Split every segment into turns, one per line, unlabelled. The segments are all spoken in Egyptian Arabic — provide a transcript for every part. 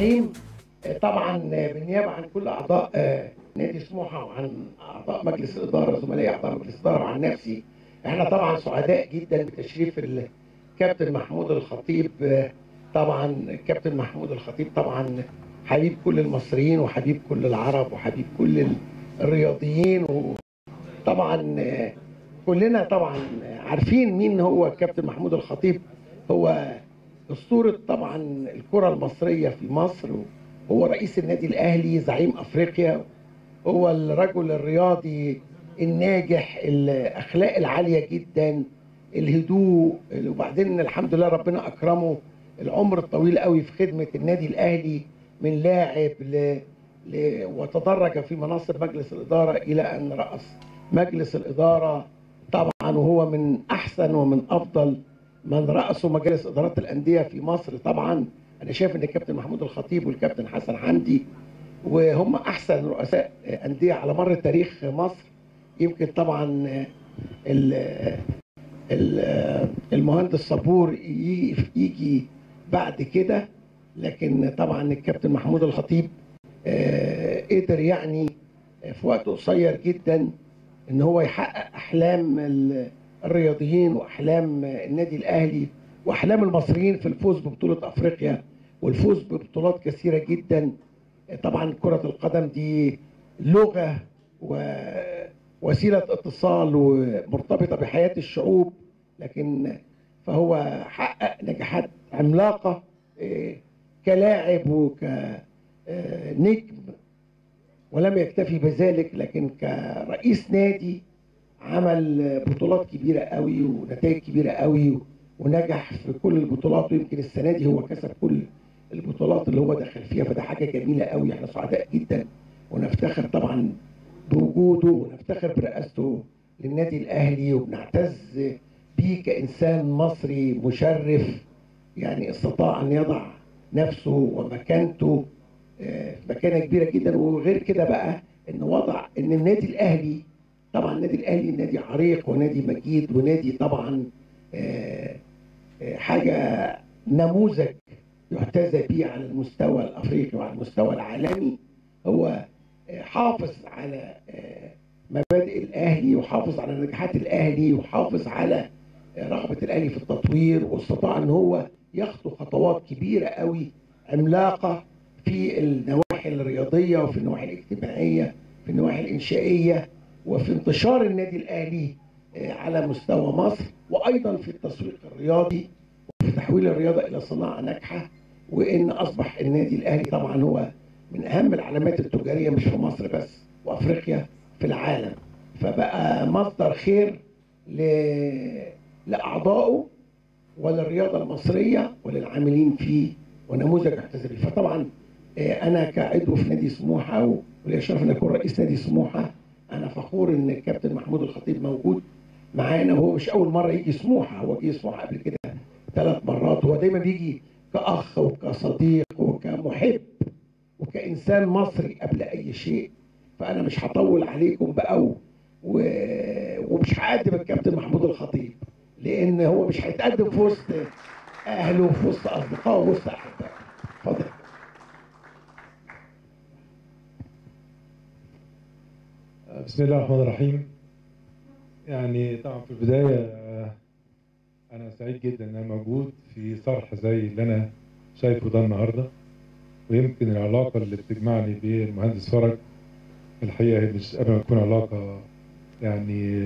الرحيم طبعا بالنيابه عن كل اعضاء نادي سموحه وعن اعضاء مجلس الاداره زملائي اعضاء مجلس الاداره وعن نفسي احنا طبعا سعداء جدا بتشريف الكابتن محمود الخطيب طبعا الكابتن محمود الخطيب طبعا حبيب كل المصريين وحبيب كل العرب وحبيب كل الرياضيين وطبعا كلنا طبعا عارفين مين هو الكابتن محمود الخطيب هو اسطوره طبعا الكره المصريه في مصر هو رئيس النادي الاهلي زعيم افريقيا هو الرجل الرياضي الناجح الاخلاق العاليه جدا الهدوء وبعدين الحمد لله ربنا اكرمه العمر الطويل قوي في خدمه النادي الاهلي من لاعب ل... ل... وتدرج في مناصب مجلس الاداره الى ان راس مجلس الاداره طبعا وهو من احسن ومن افضل من رأسوا مجالس إدارات الأندية في مصر طبعا أنا شايف إن الكابتن محمود الخطيب والكابتن حسن حمدي وهم أحسن رؤساء أندية على مر تاريخ مصر يمكن طبعا ال ال المهندس صبور يجي بعد كده لكن طبعا الكابتن محمود الخطيب قدر يعني في وقت قصير جدا ان هو يحقق احلام الرياضيين واحلام النادي الاهلي واحلام المصريين في الفوز ببطوله افريقيا والفوز ببطولات كثيره جدا طبعا كره القدم دي لغه ووسيله اتصال ومرتبطه بحياه الشعوب لكن فهو حقق نجاحات عملاقه كلاعب وكنجم ولم يكتفي بذلك لكن كرئيس نادي عمل بطولات كبيره قوي ونتائج كبيره قوي ونجح في كل البطولات ويمكن السنه دي هو كسب كل البطولات اللي هو دخل فيها فده حاجه جميله قوي احنا سعداء جدا ونفتخر طبعا بوجوده ونفتخر برئاسته للنادي الاهلي وبنعتز بيه كانسان مصري مشرف يعني استطاع ان يضع نفسه ومكانته في مكانه كبيره جدا وغير كده بقى ان وضع ان النادي الاهلي طبعا النادي الاهلي نادي عريق ونادي مجيد ونادي طبعا حاجه نموذج يحتذى به على المستوى الافريقي وعلى المستوى العالمي هو حافظ على مبادئ الاهلي وحافظ على نجاحات الاهلي وحافظ على رغبه الاهلي في التطوير واستطاع ان هو يخطو خطوات كبيره قوي عملاقه في النواحي الرياضيه وفي النواحي الاجتماعيه في النواحي الانشائيه وفي انتشار النادي الاهلي على مستوى مصر وايضا في التسويق الرياضي وفي تحويل الرياضه الى صناعه ناجحه وان اصبح النادي الاهلي طبعا هو من اهم العلامات التجاريه مش في مصر بس وافريقيا في العالم فبقى مصدر خير ل... لاعضائه وللرياضه المصريه وللعاملين فيه ونموذج يحتذى به فطبعا انا كعضو في نادي سموحه ولي الشرف ان اكون رئيس نادي سموحه انا فخور ان الكابتن محمود الخطيب موجود معانا وهو مش اول مره يجي سموحه هو جه سموحه قبل كده ثلاث مرات هو دايما بيجي كاخ وكصديق وكمحب وكانسان مصري قبل اي شيء فانا مش هطول عليكم بقى و... ومش هقدم الكابتن محمود الخطيب لان هو مش هيتقدم في وسط اهله وفي وسط اصدقائه وفي وسط احبائه اتفضل
بسم الله الرحمن الرحيم يعني طبعا في البداية أنا سعيد جدا إن أنا موجود في صرح زي اللي أنا شايفه ده النهاردة ويمكن العلاقة اللي بتجمعني بالمهندس فرج الحقيقة هي مش قبل ما تكون علاقة يعني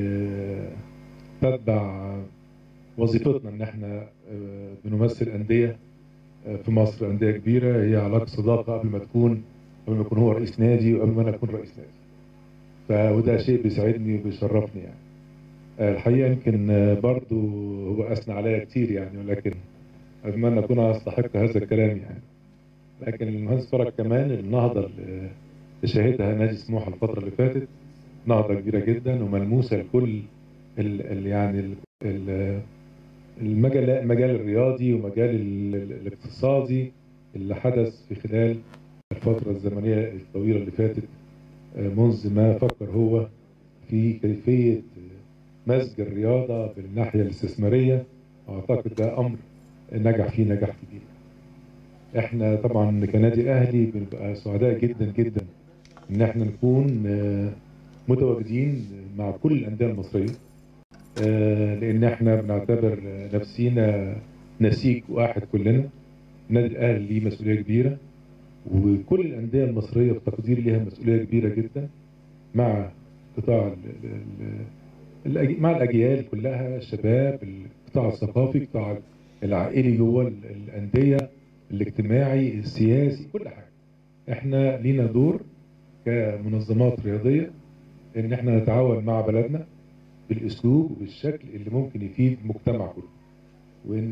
تتبع وظيفتنا إن إحنا بنمثل أندية في مصر أندية كبيرة هي علاقة صداقة قبل ما تكون قبل ما يكون هو رئيس نادي وقبل ما أنا أكون رئيس نادي فوده شيء بيسعدني وبيشرفني يعني الحقيقه يمكن برضو هو اثنى عليا كتير يعني ولكن اتمنى اكون استحق هذا الكلام يعني لكن المهندس فرج كمان النهضه اللي شهدها نادي سموحه الفتره اللي فاتت نهضه كبيره جدا وملموسه لكل ال ال يعني ال المجال المجال الرياضي ومجال الاقتصادي اللي حدث في خلال الفتره الزمنيه الطويله اللي فاتت منذ ما فكر هو في كيفية مزج الرياضة بالناحية الاستثمارية أعتقد ده أمر نجح فيه نجاح كبير احنا طبعا كنادي اهلي بنبقى سعداء جدا جدا ان احنا نكون آه، متواجدين مع كل الانديه المصريه آه، لان احنا بنعتبر نفسينا نسيج واحد كلنا النادي الاهلي ليه مسؤوليه كبيره وكل الانديه المصريه في تقديري ليها مسؤوليه كبيره جدا مع قطاع ال- ال- الأج- مع الاجيال كلها الشباب القطاع الثقافي القطاع العائلي جوه ال- الانديه الاجتماعي السياسي كل حاجه احنا لينا دور كمنظمات رياضيه ان احنا نتعاون مع بلدنا بالاسلوب وبالشكل اللي ممكن يفيد المجتمع كله وان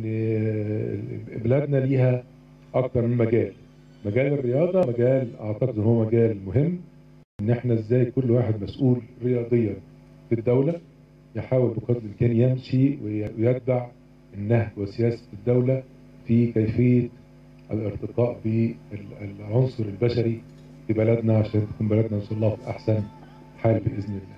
بلادنا ليها اكتر من مجال مجال الرياضه مجال اعتقد ان هو مجال مهم ان احنا ازاي كل واحد مسؤول رياضيا في الدوله يحاول بقدر الامكان يمشي وي- ويتبع النهج وسياسه الدوله في كيفيه الارتقاء بالعنصر البشري في بلدنا عشان تكون بلدنا ان شاء الله في احسن حال باذن الله.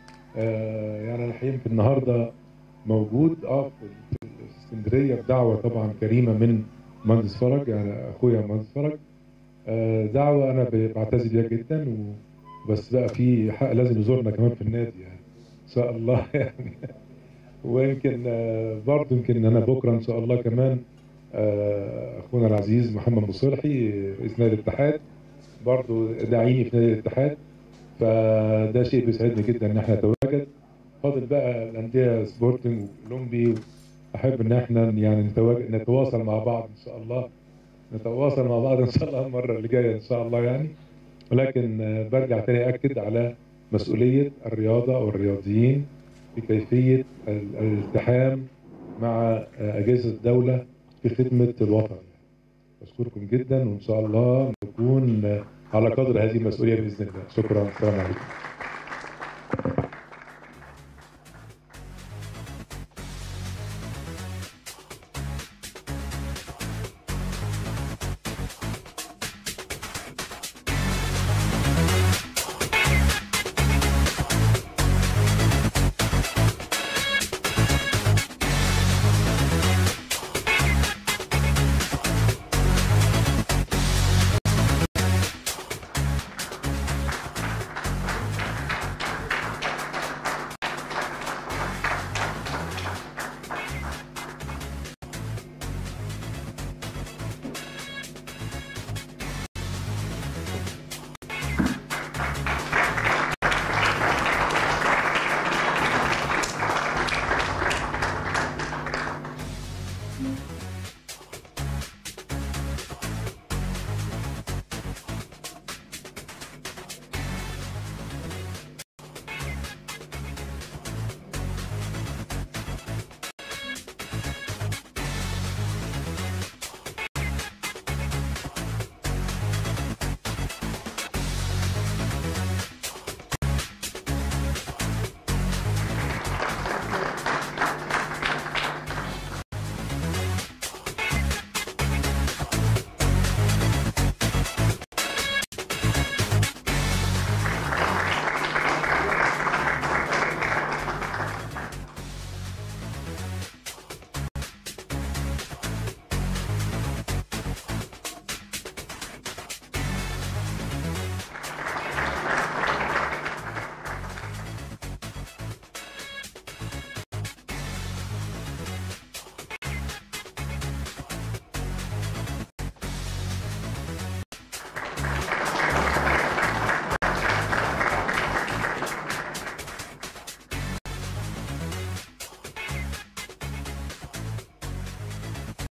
آه يعني انا حقيقة يمكن النهارده موجود اه في في اسكندريه بدعوه طبعا كريمه من مهندس فرج يعني اخويا مهندس فرج آه دعوه انا ب- بعتز بيها جدا و- بس بقى في حق لازم يزورنا كمان في النادي يعني ان شاء الله يعني ويمكن آه برضه يمكن انا بكره ان شاء الله كمان آه اخونا العزيز محمد مصلحي رئيس نادي الاتحاد برضه داعيني في نادي الاتحاد فده شيء بيسعدني جدا ان احنا نتواجد فاضل بقى الانديه سبورتنج واولمبي احب ان احنا يعني نتواجد نتواصل مع بعض ان شاء الله نتواصل مع بعض ان شاء الله المره اللي جايه ان شاء الله يعني ولكن آه، برجع تاني اكد على مسؤوليه الرياضه والرياضيين في كيفيه ال- الالتحام مع آه، اجهزه الدوله في خدمه الوطن بشكركم جدا وان شاء الله نكون آه، على قدر هذه المسؤوليه باذن الله شكرا السلام عليكم